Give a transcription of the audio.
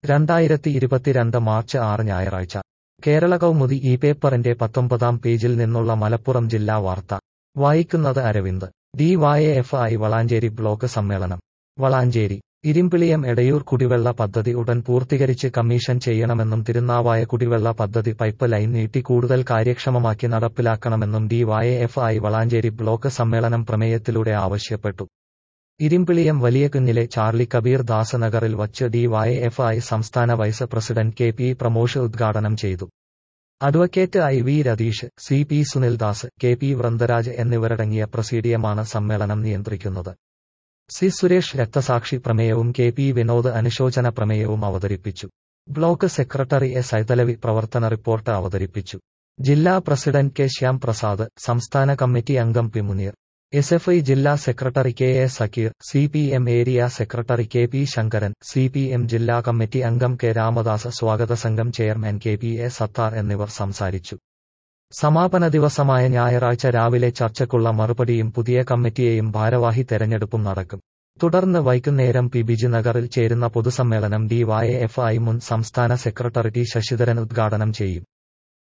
രണ്ടായിരത്തി ഇരുപത്തിരണ്ട് മാർച്ച് ആറ് ഞായറാഴ്ച കേരള കൗമുദി ഈ പേപ്പറിന്റെ പത്തൊമ്പതാം പേജിൽ നിന്നുള്ള മലപ്പുറം ജില്ലാ വാർത്ത വായിക്കുന്നത് Aravind D Y F I Valanchery block സമ്മേളനം വളാഞ്ചേരി ഇരുമ്പിളിയം എടയൂർ കുടിവെള്ള പദ്ധതി ഉടൻ പൂർത്തീകരിച്ച് കമ്മീഷൻ ചെയ്യണമെന്നും തിരുനാവായ കുടിവെള്ള പദ്ധതി പൈപ്പ് ലൈൻ നീട്ടി കൂടുതൽ കാര്യക്ഷമമാക്കി നടപ്പിലാക്കണമെന്നും D Y F I Valanchery block സമ്മേളനം പ്രമേയത്തിലൂടെ ആവശ്യപ്പെട്ടു ഇരുമ്പിളിയം വലിയകുന്നിലെ ചാർലി കബീർ ദാസ് നഗറിൽ വച്ച് ഡി വൈ എഫ് ഐ സംസ്ഥാന vice president K P Pramosh ഉദ്ഘാടനം ചെയ്തു advocate I V Ratheesh C P Sunildas K P Vrindaraj എന്നിവരടങ്ങിയ പ്രസീഡിയമാണ് സമ്മേളനം നിയന്ത്രിക്കുന്നത് സി സുരേഷ് രക്തസാക്ഷി പ്രമേയവും കെ പി വിനോദ് അനുശോചന പ്രമേയവും അവതരിപ്പിച്ചു ബ്ലോക്ക് സെക്രട്ടറി എസ് ഐതലവി പ്രവർത്തന റിപ്പോർട്ട് അവതരിപ്പിച്ചു ജില്ലാ പ്രസിഡന്റ് കെ ശ്യാം പ്രസാദ് സംസ്ഥാന കമ്മിറ്റി അംഗം P Muneer S F I ജില്ലാ secretary K A Sakeer C P M area secretary K P Sankaran C P M ജില്ലാ കമ്മിറ്റി അംഗം കെ രാമദാസ് സ്വാഗത സംഘം chairman K P A Sathar എന്നിവർ സംസാരിച്ചു സമാപന ദിവസമായ ഞായറാഴ്ച രാവിലെ ചർച്ചയ്ക്കുള്ള മറുപടിയും പുതിയ കമ്മിറ്റിയെയും ഭാരവാഹി തെരഞ്ഞെടുപ്പും നടക്കും തുടർന്ന് വൈകുന്നേരം പി ബിജി നഗറിൽ ചേരുന്ന പൊതുസമ്മേളനം ഡി വൈ എഫ് ഐ മുൻ സംസ്ഥാന സെക്രട്ടറി ടി ശശിധരൻ ഉദ്ഘാടനം ചെയ്യും